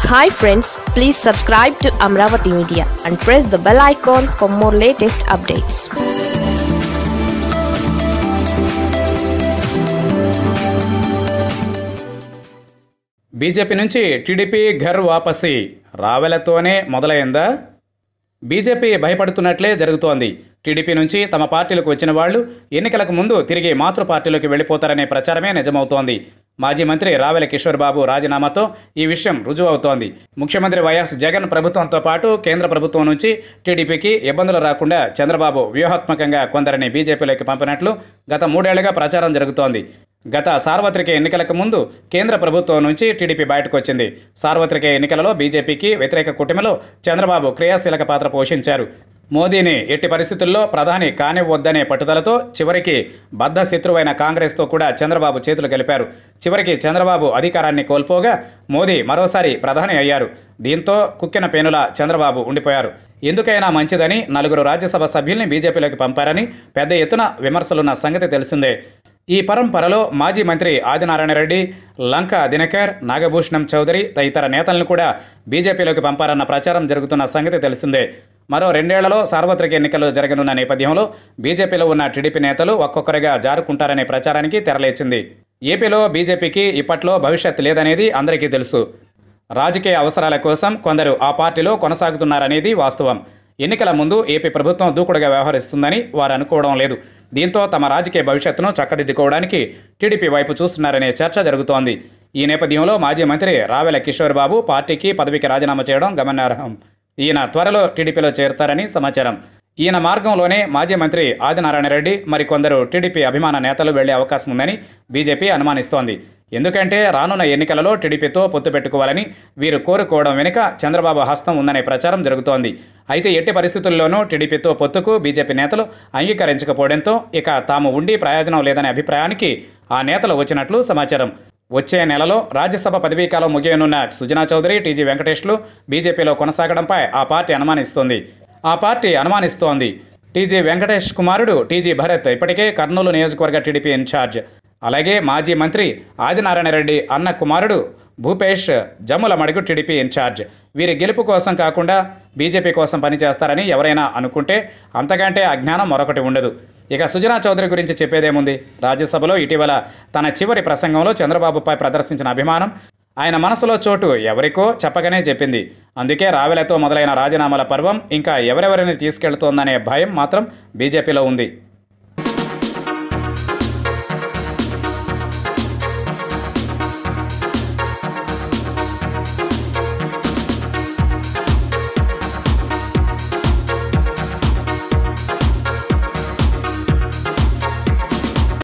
hi friends please subscribe to Amaravati media and press the bell icon for more latest updates BJP నుంచి TDP ghar wapsi రావెలతోనే మొదలైందా BJP భయపడుతున్నట్లే జరుగుతోంది TDP నుంచి తమ పార్టీలకు వచ్చిన వాళ్ళు ఎన్నికలకు ముందు తిరిగి మాతృ పార్టీలోకి వెళ్ళిపోతారనే ప్రచారమే నిజమవుతోంది మాజీ మంత్రి రావెల కిషోర్ బాబు రాజీనామాతో ఈ విషయం రుజువవుతోంది ముఖ్యమంత్రి వైఎస్ జగన్ ప్రభుత్వంతో పాటు కేంద్ర ప్రభుత్వం నుంచి టీడీపీకి ఇబ్బందులు రాకుండా చంద్రబాబు వ్యూహాత్మకంగా కొందరిని బీజేపీలోకి పంపినట్లు గత మూడేళ్లుగా ప్రచారం జరుగుతోంది గత సార్వత్రిక ఎన్నికలకు ముందు కేంద్ర ప్రభుత్వం నుంచి టీడీపీ బయటకు వచ్చింది సార్వత్రిక ఎన్నికలలో బీజేపీకి వ్యతిరేక కూటమిలో చంద్రబాబు క్రియాశీలక పాత్ర పోషించారు మోదీని ఎట్టి పరిస్థితుల్లో ప్రధాని కానివ్వద్దనే పట్టుదలతో చివరికి బద్ధ శత్రువైన కాంగ్రెస్తో కూడా చంద్రబాబు చేతులు కలిపారు చివరికి చంద్రబాబు అధికారాన్ని కోల్పోగా మోదీ మరోసారి ప్రధాని అయ్యారు దీంతో కుక్కిన పేనుల చంద్రబాబు ఉండిపోయారు ఎందుకైనా మంచిదని నలుగురు రాజ్యసభ సభ్యుల్ని బీజేపీలోకి పంపారని పెద్ద ఎత్తున విమర్శలున్న సంగతి తెలిసిందే ఈ పరంపరలో మాజీ మంత్రి ఆదినారాయణ రెడ్డి లంక దినకర్ నాగభూషణం చౌదరి తదితర నేతలను కూడా బీజేపీలోకి పంపారన్న ప్రచారం జరుగుతున్న సంగతి తెలిసిందే మరో రెండేళ్లలో సార్వత్రిక ఎన్నికలు జరగనున్న నేపథ్యంలో బీజేపీలో ఉన్న టీడీపీ నేతలు ఒక్కొక్కరిగా జారుకుంటారనే ప్రచారానికి తెరలేచింది ఏపీలో బీజేపీకి ఇప్పట్లో భవిష్యత్ లేదనేది అందరికీ తెలుసు రాజకీయ అవసరాల కోసం కొందరు ఆ పార్టీలో కొనసాగుతున్నారనేది వాస్తవం ఎన్నికల ముందు ఏపీ ప్రభుత్వం దూకుడుగా వ్యవహరిస్తుందని వారు అనుకోవడం లేదు దీంతో తమ రాజకీయ భవిష్యత్తును చక్కదిద్దుకోవడానికి టీడీపీ వైపు చూస్తున్నారనే చర్చ జరుగుతోంది ఈ నేపథ్యంలో మాజీ మంత్రి రావెల కిషోర్ బాబు పార్టీకి పదవికి రాజీనామా చేయడం గమనార్హం ఈయన త్వరలో టీడీపీలో చేరుతారని సమాచారం ఈయన మార్గంలోనే మాజీ మంత్రి ఆదినారాయణ రెడ్డి మరికొందరు టీడీపీ అభిమాన నేతలు వెళ్లే అవకాశం ఉందని బీజేపీ అనుమానిస్తోంది ఎందుకంటే రానున్న ఎన్నికలలో టీడీపీతో పొత్తు పెట్టుకోవాలని వీరు కోరుకోవడం వెనుక చంద్రబాబు హస్తం ఉందనే ప్రచారం జరుగుతోంది అయితే ఎట్టి పరిస్థితుల్లోనూ టీడీపీతో పొత్తుకు బీజేపీ నేతలు అంగీకరించకపోవడంతో ఇక తాము ఉండి ప్రయోజనం లేదనే అభిప్రాయానికి ఆ నేతలు వచ్చినట్లు సమాచారం వచ్చే నెలలో రాజ్యసభ పదవీకాలం ముగియనున్న సుజనా చౌదరి టీజీ వెంకటేష్లు బీజేపీలో కొనసాగడంపై ఆ పార్టీ అనుమానిస్తోంది ఆ పార్టీ అనుమానిస్తోంది టీజీ వెంకటేష్ కుమారుడు టీజీ భరత్ ఇప్పటికే కర్నూలు నియోజకవర్గ టీడీపీ ఇన్ఛార్జ్ అలాగే మాజీ మంత్రి ఆదినారాయణ రెడ్డి అన్న కుమారుడు భూపేష్ జమ్ముల మడుగు టీడీపీ ఇన్ఛార్జ్ వీరి గెలుపు కోసం కాకుండా బీజేపీ కోసం పనిచేస్తారని ఎవరైనా అనుకుంటే అంతకంటే అజ్ఞానం మరొకటి ఉండదు ఇక సుజనా చౌదరి గురించి చెప్పేదేముంది రాజ్యసభలో ఇటీవల తన చివరి ప్రసంగంలో చంద్రబాబుపై ప్రదర్శించిన అభిమానం ఆయన మనసులో చోటు ఎవరికో చెప్పగానే చెప్పింది అందుకే రావెలతో మొదలైన రాజీనామాల పర్వం ఇంకా ఎవరెవరిని తీసుకెళ్తోందనే భయం మాత్రం బీజేపీలో ఉంది